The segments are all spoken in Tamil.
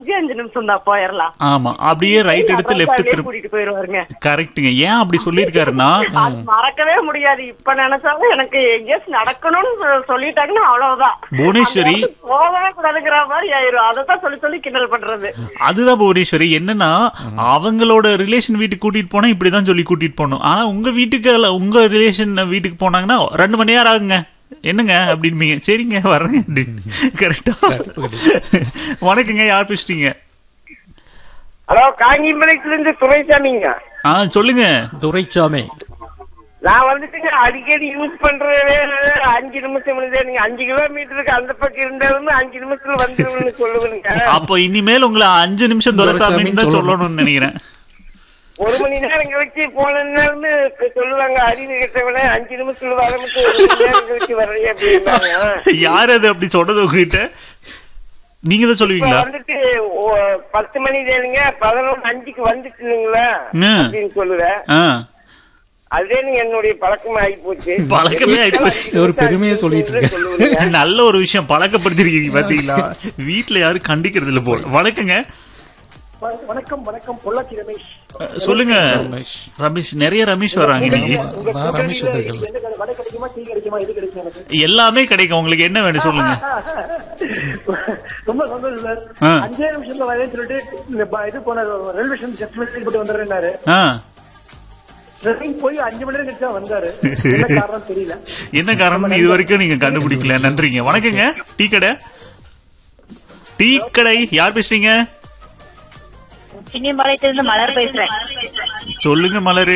அஞ்சு அஞ்சு நிமிஷம் தான் போயிடலாம் ஆமா அப்படியே ரைட் எடுத்து லெஃப்ட் அப்படியே திரும்ப கூட்டிட்டு போயிருவாருங்க கரெக்ட்டுங்க ஏன் அப்படி சொல்லியிருக்காருன்னா அது மறக்கவே முடியாது இப்ப நினைச்சாலும் எனக்கு எங்கேயாச்சும் நடக்கணும்னு சொ- சொல்லிட்டாங்கன்னா அவ்வளவுதான் புவனேஸ்வரி. அந்த இடத்துக்கு போகவே கூடாதுங்கிற மாதிரி ஆயிரும் அதத்தான் சொல்லி சொல்லி கிண்டல் பண்றது அதுதான் புவனேஸ்வரி என்னன்னா அவங்களோட ரிலேஷன் வீட்டுக்கு கூட்டிட்டு போனா இப்படிதான் சொல்லி கூட்டிட்டு போகணும் ஆனா உங்க வீட்டுக்கு அல்ல, உங்க ரிலேஷன் வீட்டுக்கு போனாங்கன்னா ரெண்டு மணி நேரம் ஆகுங்க என்னங்க அப்படின்பீங்க சரிங்க வர்றேங்க கரெக்டா வணக்கங்க யார் பேசுறீங்க ஹலோ காங்கிமலைக்குல இருந்து துரைசாமிங்க ஆ சொல்லுங்க துரைச்சாமி நான் வந்துட்டுங்க அடிக்கடி யூஸ் பண்றதே அஞ்சு நிமிஷம் இருந்தே நீங்க அஞ்சு கிலோமீட்டருக்கு அந்த பக்கம் இருந்தாலும் அஞ்சு நிமிஷத்துல வந்துருன்னு சொல்லுவீங்க அப்போ இனிமேல் உங்களை அஞ்சு நிமிஷம் துரசாமின்னு தான் துரைசாமின்னு சொல்லணும்னு நினைக்கிறேன் ஒரு மணி நேரம் கழிச்சு போனேன்னு சொல்லுவாங்க அறிவு கெட்டவனே அஞ்சு நிமிஷத்துல வரமுட்டு ஒரு மணி நேரம் கழிச்சு வர்றீங்க அப்படின்னாங்க யார் அது அப்படி சொன்னது உங்ககிட்ட நீங்க தான் இப்ப சொல்லுவீங்களா வந்துட்டு ஓ- பத்து மணி தேனுங்க பதினொன்று அஞ்சுக்கு வந்துட்டுங்களா ஆ. அப்படின்னு சொல்லுவேன் ஆ அதே நீங்க என்னுடைய பழக்கம் ஆகி போச்சு பழக்கமே ஆயிப்போச்சு. ஒரு பெருமையை சொல்லிட்டு இருக்க. சொல்லுவீங்க நல்ல ஒரு விஷயம் பழக்கப்படுத்திருக்கீங்க பாத்தீங்களா வீட்ல யாரும் கண்டிக்கிறது இல்ல போல வணக்கங்க வணக்கம் வணக்கம் பொள்ளாச்சி ரமேஷ் அஹ், சொல்லுங்க ரமேஷ். ரமேஷ் நிறைய ரமேஷ் வர்றாங்க இன்னைக்கு உங்க நான் ரமேஷ் கூட்டணியில வந்திருக்கேன்ல. எந்த கடை வடை கிடைக்குமா டீ கிடைக்குமா இது கிடைக்கும் எனக்கு எல்லாமே கிடைக்கும் உங்களுக்கு என்ன வேணும் சொல்லுங்க ரொம்ப சந்தோஷம் சார் ஆ. அஞ்சே நிமிஷத்துல வரேன்னு சொல்லிட்டு இந்த ப- இது போன ரயில்வே ஸ்டேஷன் ஜஸ்ட் மினிட் போட்டு வந்துடுறேன்னாரு ஆ ட்ரெயின் போய் அஞ்சு மணி நேரம் கழிச்சு தான் வந்தாரு என்ன காரணம் தெரியல என்ன காரணம் இது வரைக்கும் நீங்க கண்டுபிடிக்கல நன்றிங்க வணக்கங்க டீ கடை டீ கடை யார் பேசுறீங்க சின்னிமலையிலிருந்து மலர் பேசுறேன் சொல்லுங்க மலரு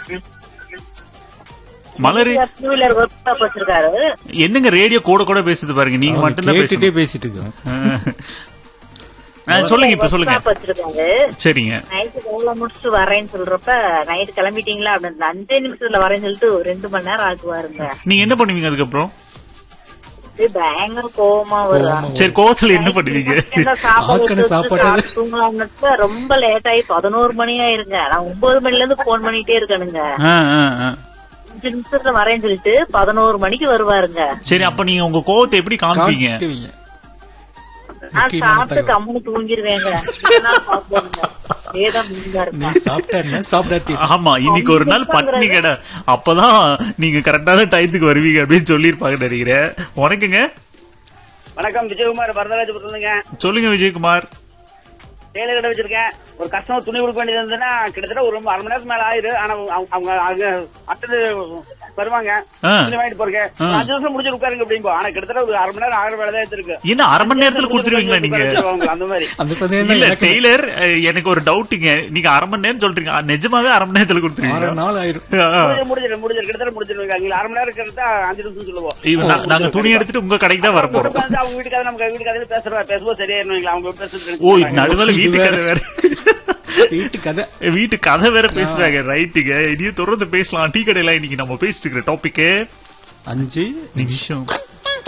மலரு டூ வீலர் ஒர்க் ஷாப் வச்சிருக்காரு என்னங்க ரேடியோ கூட கூட பேசுது பாருங்க நீங்க மட்டும்தான் கேட்டுட்டே பேசுறீங்க பேசிட்டு இருக்கோம் சொல்லுங்க இப்ப சொல்லுங்க ஷாப் வச்சிருக்காரு சரிங்க நைட்டு வேலை முடிச்சுட்டு வரேன்னு சொல்றப்ப நைட் கிளம்பிட்டீங்களா அப்படின்னு அஞ்சே நிமிஷத்துல வரேன்னு சொல்லிட்டு ஒரு ரெண்டு மணி நேரம் ஆக்குவாருங்க நீங்க என்ன பண்ணுவீங்க அதுக்கப்புறம் அப்படியே பயங்கர கோவமா வரும் சரி கோவத்துல என்ன பண்ணுவீங்க என்ன சாப்பாடு ஆக்கன எடுத்து சாப்பாடு. வச்சுட்டு தூங்கலாம்னு ரொம்ப லேட் ஆகி பதினோரு மணி ஆயிருங்க நான் ஒன்பது மணில இருந்து போன் பண்ணிட்டே இருக்கணுங்க ஆ, ஆ, ஆ. அஞ்சு நிமிஷத்துல வரேன்னு சொல்லிட்டு பதினோரு மணிக்கு வருவாருங்க சரி அப்ப நீங்க உங்க கோவத்தை எப்படி காமிப்பீங்க காட்டுவீங்க. நான் முக்கியமான சாப்பிட்டு தகவல். கம்முனு தூங்கிருவேங்க இதெல்லாம் சாப்பிடுவேங்க. இதேதான் மீனா நீ இருக்கா சாப்பிட்டா என்ன சாப்பிடாட்டி என்ன? ஆமா இன்னைக்கு ஒரு நாள் பட்னி கடை அப்பதான் நீங்க கரெக்டான டயத்துக்கு வருவீங்க அப்படின்னு சொல்லிருப்பாங்க நினைக்கிறேன் உனக்குங்க வணக்கம் விஜயகுமார் வரதராஜபுரத்துலங்க சொல்லுங்க விஜயகுமார் டெய்லர் கடை வச்சிருக்கேன் ஒரு கஸ்டமர் துணி கொடுக்க வேண்டியது இருந்ததுன்னா கிட்டத்தட்ட ஒரு அரை மணி நேரத்துக்கு மேல ஆயிரு ஆனா அவங்க- அவங்க அங்க அடுத்தது வருவாங்க ஆ. துணி வாங்கிட்டு போறேன் ஆ. அஞ்சு நிமிஷம் முடிச்சு உட்காருங்க அப்படிம்போ ஆனா கிட்டத்தட்ட ஒரு அரை மணி நேரம் ஆகிற வேலை தான் இருக்கு என்ன அரை மணி நேரத்துல கொடுத்துருவீங்களா நீங்க அந்த மாதிரி அந்த சந்தேகம் தான் இல்ல எனக்கு டெய்லர் அஹ், எனக்கு ஒரு டவுட்டுங்க நீங்க அரை மணி நேரம் சொல்றீங்க அஹ், நிஜமாவே அரை மணி நேரத்துல ஆறு கொடுத்துருவீங்க நாள் ஆயிரும் முடிஞ்சிரு முடிஞ்சிரு முடிஞ்சிரு கிட்டத்தட்ட முடிச்சிருவாங்க அங்க அரை மணி நேரம் இருக்கிறதா அஞ்சு நிமிஷம் சொல்லுவோம் நாங்க துணி எடுத்துட்டு உங்க கடைக்கு தான் வர போறோம் உட்கார்ந்து அவங்க வீட்டுக்காக நம்ம வீட்டுக்காக பேசுறோம் பேசும்போது சரியாயிருவாங்க அவங்க பேசுறது ஓ நடுவில் வீட்டு கதை வேற வீட்டு கதை வீட்டு கதை வேற பேசுறாங்க ரைட்டுங்க இனியும் தொடர்ந்து பேசலாம் டீ கடையில இன்னைக்கு நம்ம பேசிட்டு இருக்கிற டாபிக் அஞ்சு நிமிஷம்